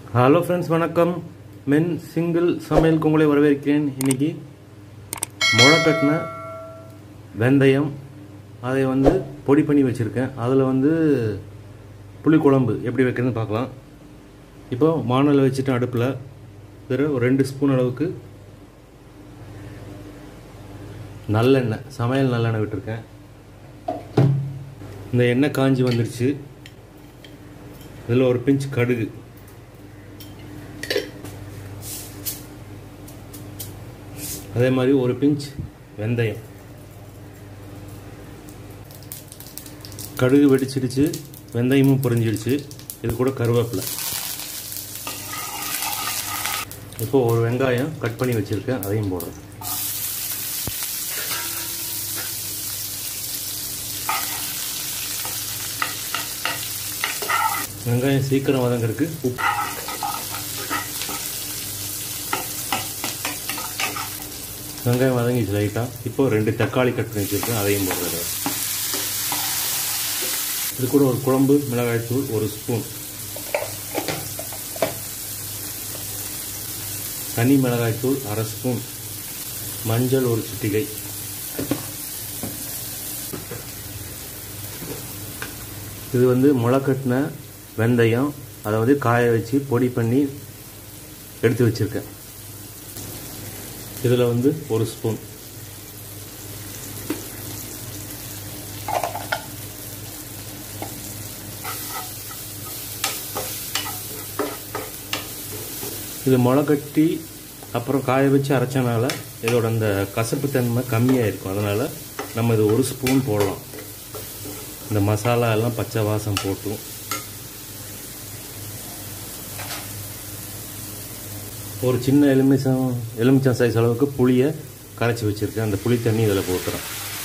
hello friends வணக்கம் மென் single சமையலுக்கு உங்களை வரவேற்கிறேன் இன்னைக்கு முளை கட்டின வெந்தயம் அதை வந்து பொடி பண்ணி வச்சுருக்கேன் அதில் வந்து புளிக்குழம்பு எப்படி வைக்கிறதுன்னு பார்க்கலாம் இப்போ வானல் வச்சுட்டு அடுப்பில் இதில் ஒரு ரெண்டு ஸ்பூன் அளவுக்கு நல்லெண்ணெய் சமையல் நல்லெண்ணெய் விட்டுருக்கேன் இந்த எண்ணெய் காஞ்சி வந்துருச்சு இதில் ஒரு பிஞ்ச் கடுகு அதே மாதிரி ஒரு பிஞ்ச் வெந்தயம் கடுகு வெடிச்சிடுச்சு வெந்தயமும் பொரிஞ்சிடுச்சு இது கூட கருவேப்பிலை இப்போ ஒரு வெங்காயம் கட் பண்ணி வச்சுருக்கேன் அதையும் போடுறேன் வெங்காயம் சீக்கிரம் வதங்கிறதுக்கு உப்பு வெங்காயம் வதங்கிச்சு லைட்டாக இப்போ ரெண்டு தக்காளி கட் பண்ணி வச்சுருக்கேன் அதையும் போடுறது இது கூட ஒரு குழம்பு மிளகாய்த்தூள் ஒரு ஸ்பூன் தனி மிளகாய்த்தூள் அரை ஸ்பூன் மஞ்சள் ஒரு சிட்டிகை இது வந்து முளைக்கட்டின வெந்தயம் அதை வந்து காய வச்சு பொடி பண்ணி எடுத்து வச்சுருக்கேன் இதில் வந்து ஒரு ஸ்பூன் இது முளைக்கட்டி அப்புறம் காய வச்சு அரைச்சனால இதோட அந்த கசப்பு தன்மை கம்மியாக இருக்கும் அதனால் நம்ம இது ஒரு ஸ்பூன் போடலாம் இந்த மசாலா எல்லாம் பச்சை வாசம் போட்டும் ஒரு சின்ன எலுமிச்சம் எலுமிச்சம் சைஸ் அளவுக்கு புளியை கரைச்சி வச்சுருக்கேன் அந்த புளி தண்ணி இதில் போட்டுறேன்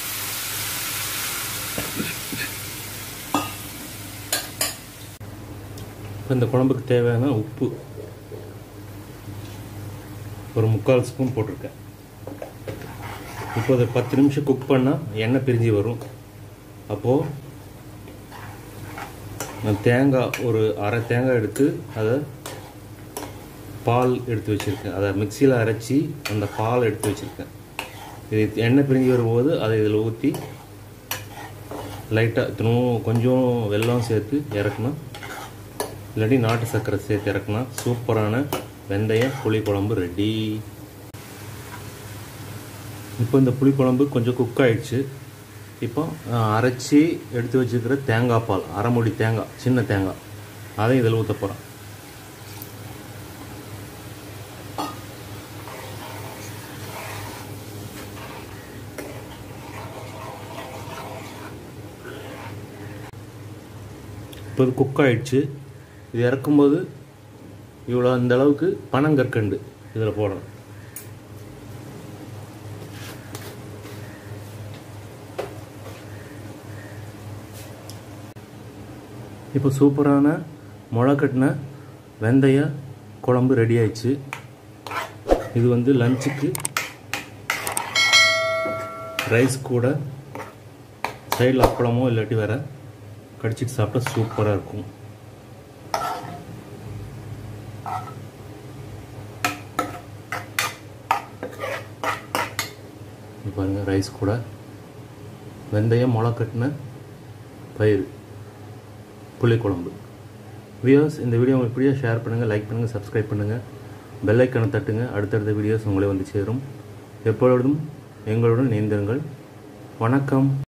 இப்போ இந்த குழம்புக்கு தேவையான உப்பு ஒரு முக்கால் ஸ்பூன் போட்டிருக்கேன் இப்போ அதை பத்து நிமிஷம் குக் பண்ணால் எண்ணெய் பிரிஞ்சு வரும் அப்போது நான் தேங்காய் ஒரு அரை தேங்காய் எடுத்து அதை பால் எடுத்து வச்சுருக்கேன் அதை மிக்சியில் அரைச்சி அந்த பால் எடுத்து வச்சுருக்கேன் இது எண்ணெய் பிரிஞ்சு வரும்போது அதை இதில் ஊற்றி லைட்டாக தினமும் கொஞ்சம் வெல்லம் சேர்த்து இறக்கணும் இல்லாட்டி நாட்டு சர்க்கரை சேர்த்து இறக்கணும் சூப்பரான வெந்தய புளிக்குழம்பு ரெடி இப்போ இந்த புளிக்குழம்பு கொஞ்சம் குக் ஆயிடுச்சு இப்போ அரைச்சி எடுத்து வச்சுருக்கிற தேங்காய் பால் அரை மூடி தேங்காய் சின்ன தேங்காய் அதையும் இதில் ஊற்ற போகிறேன் இப்போ இது குக் ஆகிடுச்சு இது இறக்கும்போது இவ்வளோ அந்த அளவுக்கு பனங்கற்கண்டு இதில் போடணும் இப்போ சூப்பரான முளை கட்டின வெந்தய குழம்பு ரெடி ஆயிடுச்சு இது வந்து லஞ்சுக்கு ரைஸ் கூட சைடில் அப்பளமோ இல்லாட்டி வேற கடிச்சிட்டு சாப்பிட்டா சூப்பராக இருக்கும் பாருங்கள் ரைஸ் கூட வெந்தயம் முளை கட்டின பயிர் புளிக்குழம்பு வியூஸ் இந்த வீடியோ உங்களுக்கு பிடிச்சா ஷேர் பண்ணுங்கள் லைக் பண்ணுங்கள் சப்ஸ்கிரைப் பண்ணுங்கள் பெல்லைக்கனை தட்டுங்க அடுத்தடுத்த வீடியோஸ் உங்களை வந்து சேரும் எப்பொழுதும் எங்களுடன் இணைந்திருங்கள் வணக்கம்